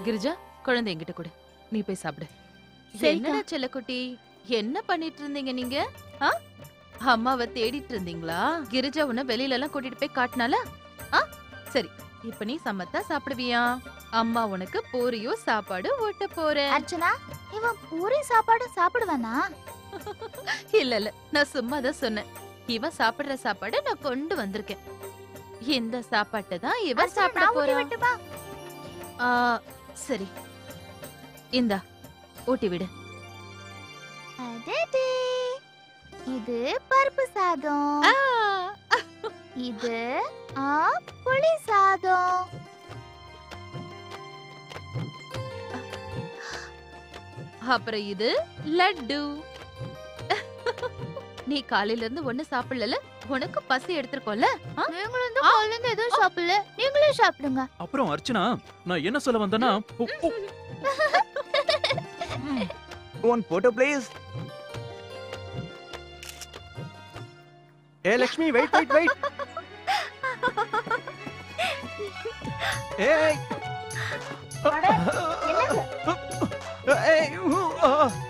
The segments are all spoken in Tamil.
கிரிஜா குழந்தை என்கிட்ட கொடு நீ போய் சாப்பிடு சரிக்கா. என்னடா செல்லக்குட்டி என்ன பண்ணிட்டு இருந்தீங்க நீங்க ஆ? அம்மாவை தேடிட்டு இருந்தீங்களா கிரிஜா உன்னை வெளியில எல்லாம் கூட்டிட்டு போய் காட்டினால ஆ சரி இப்ப நீ சமத்தா சாப்பிடுவியா அம்மா உனக்கு பூரியும் சாப்பாடு ஊட்ட போறேன் அர்ச்சனா இவன் பூரி சாப்பாடு சாப்பிடுவானா இல்ல இல்ல நான் சும்மா தான் சொன்னேன் இவன் சாப்பிடுற சாப்பாடு நான் கொண்டு வந்திருக்கேன் இந்த சாப்பாட்டை தான் இவன் அர்ச்சனா, சாப்பிட நான் ஊட்டி போறான் விட்டுமா ஆ, சரி இந்தா ஊட்டி விடு அடடே. இது பருப்பு சாதம் ஆ, இது ஆ புளி சாதம் அப்புறம் இது லட்டு நீ காலையில இருந்து ஒண்ணு சாப்பிடல உனக்கு பசி எடுத்திருக்கோம்ல ஆ? நீங்களும் தான் காலையில இருந்து எதுவும் சாப்பிடல நீங்களே சாப்பிடுங்க அப்புறம் அர்ச்சனா நான் என்ன சொல்ல வந்தேன்னா உ, உ, ஒன் போட்டோ ப்ளீஸ் ஏ லக்ஷ்மி வெயிட் வெயிட் வெயிட் ஏய் ஏய் ஊ, ஆ.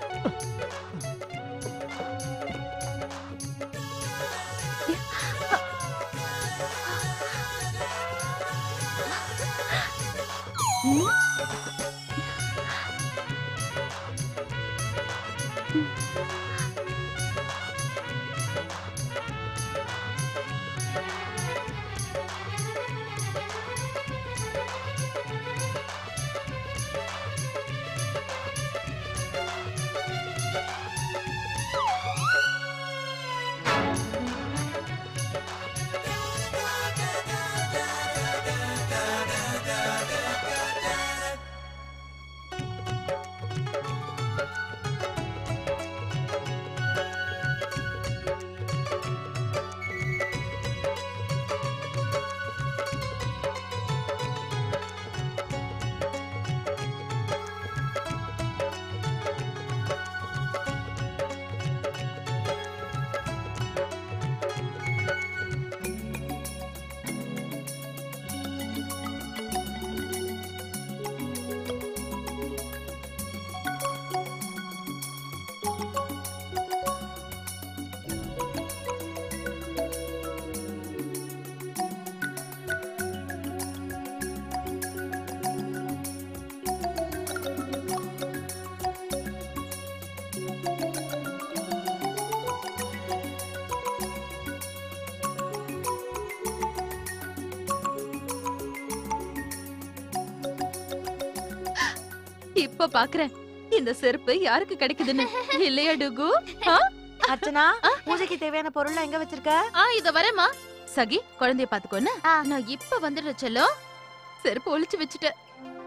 இப்ப பாக்குறேன் இந்த செருப்பு யாருக்கு கிடைக்குதுன்னு இல்லையா டுகு ஆ? அர்ச்சனா பூஜைக்கு தேவையான பொருள் எங்க வச்சிருக்க ஆ இத வரேம்மா சகி குழந்தைய பாத்துக்கோன்னு ஆ. நான் இப்ப வந்துடுற செல்லம் செருப்பு ஒளிச்சு வச்சுட்டேன்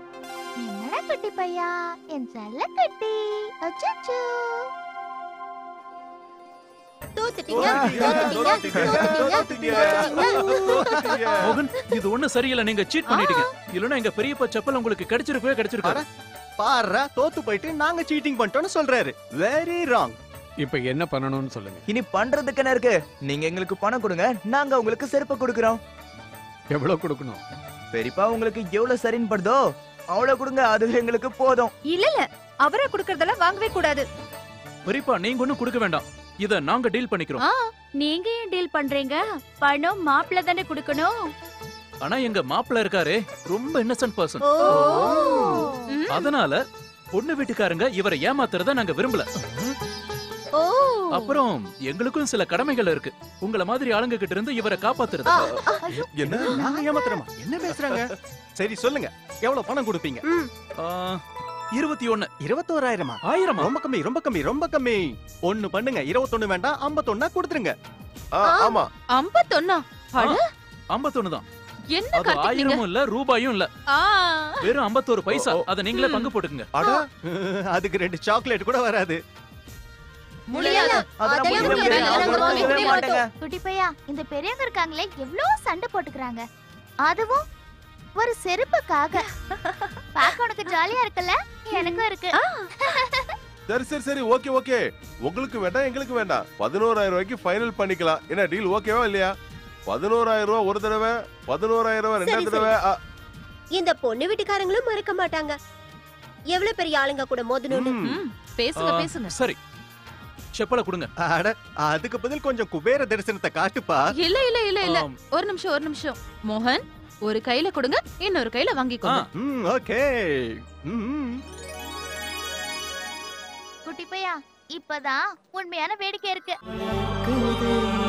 என்னடா குட்டி பையா என் செல்ல குட்டி அச்சச்சோ தூத்துட்டீங்க தூத்துட்டீங்க தூத்துட்டீங்க மோகன் இது ஒண்ணு சரியில்லை நீங்க சீட் பண்ணிட்டீங்க இல்லனா எங்க பெரியப்பா செப்பல் உங்களுக்கு கிடைச்சிருக்கவே கிடைச்சிருக்காரு பாருடா தோத்து போயிட்டு நாங்க சீட்டிங் பண்ணிட்டோம்னு சொல்றாரு வெரி ராங் இப்ப என்ன பண்ணணும்னு சொல்லுங்க இனி பண்றதுக்கு என்ன இருக்கு நீங்க எங்களுக்கு பணம் கொடுங்க நாங்க உங்களுக்கு செருப்பு கொடுக்குறோம் எவ்வளவு கொடுக்கணும் பெரியப்பா உங்களுக்கு எவ்வளவு சரின்னு படுதோ அவ்வளவு கொடுங்க அதுவே எங்களுக்கு போதும் இல்ல இல்ல அவரே குடுக்கறதெல்லாம் வாங்கவே கூடாது பெரியப்பா நீங்க ஒண்ணும் கொடுக்க வேண்டாம் இத நாங்க டீல் பண்ணிக்கிறோம் ஆ நீங்க ஏன் டீல் பண்றீங்க பணம் மாப்பிள்ள தானே குடுக்கணும் ஆனா எங்க மாப்பிள்ள இருக்காரே ரொம்ப இன்னசென்ட் பர்சன் ம். அதனால பொண்ணு வீட்டுக்காரங்க இவரை ஏமாத்துறத நாங்க விரும்பல ஓ அப்புறம் எங்களுக்கும் சில கடமைகள் இருக்கு உங்கள மாதிரி ஆளுங்க கிட்ட இருந்து இவரை காப்பாத்துறது என்ன நாங்க ஏமாத்துறோமா என்ன பேசுறாங்க சரி சொல்லுங்க எவ்வளவு பணம் கொடுப்பீங்க ஆ, இருபத்தி ஒண்ணு இருபத்தோராயிரமா ஆயிரமா ரொம்ப கம்மி ரொம்ப கம்மி ரொம்ப கம்மி ஒண்ணு பண்ணுங்க இருபத்தொன்னு வேண்டாம் ஐம்பத்தொன்னா கொடுத்துருங்க ஆமா ஐம்பத்தொன்னா அட ஐம்பத்தொன்னு தான் என்ன அது கார்த்திக் நீங்க ஆயிரமும் இல்ல ரூபாயும் இல்ல ஆ வெறும் ஐம்பத்தோரு பைசா ஓ, ஓ. அத நீங்களே ம். பங்கு போட்டுக்குங்க அட அதுக்கு ரெண்டு சாக்லேட் கூட வராது முடியாது அதெல்லாம் அதெல்லாம் முடியவே முடியாது. முடியாது. நாங்க அதெல்லாம் வாங்கவே முடியவே மாட்டேங்க குட்டி பையா இந்த பெரியவங்க இருக்காங்களே எவ்வளவு சண்டை போட்டுக்கிறாங்க அதுவும் ஒரு செருப்புக்காக பார்க்க உனக்கு ஜாலியா இருக்குல்ல எனக்கும் இருக்கு சரி சரி சரி ஓகே ஓகே உங்களுக்கு வேண்டாம் எங்களுக்கு வேண்டாம் பதினோராயிரம் ரூபாய்க்கு ஃபைனல் பண்ணிக்கலாம் என்ன டீல் ஓகேவா இல்லையா பதினோராயிரம் ரூபாய் ஒரு தடவை பதினோராயிரம் ரூபாய் ரெண்டாவது சரி, தடவை ஆ, இந்த பொண்ணு வீட்டுக்காரங்களும் மறக்க மாட்டாங்க எவ்வளவு பெரிய ஆளுங்க கூட மோதணும்னு ம். ம், பேசுங்க ஆ, பேசுங்க சரி செப்பலை கொடுங்க அட அதுக்கு பதில் கொஞ்சம் குபேர தரிசனத்தை காட்டுப்பா இல்ல இல்ல இல்ல இல்ல ஆம், ஒரு நிமிஷம் ஒரு நிமிஷம் மோகன் ஒரு கையில கொடுங்க இன்னொரு கையில வாங்கிக்கோங்க ஆ. ம் ஓகே ம் குட்டி பையா இப்பதான் உண்மையான வேடிக்கை இருக்கு கதை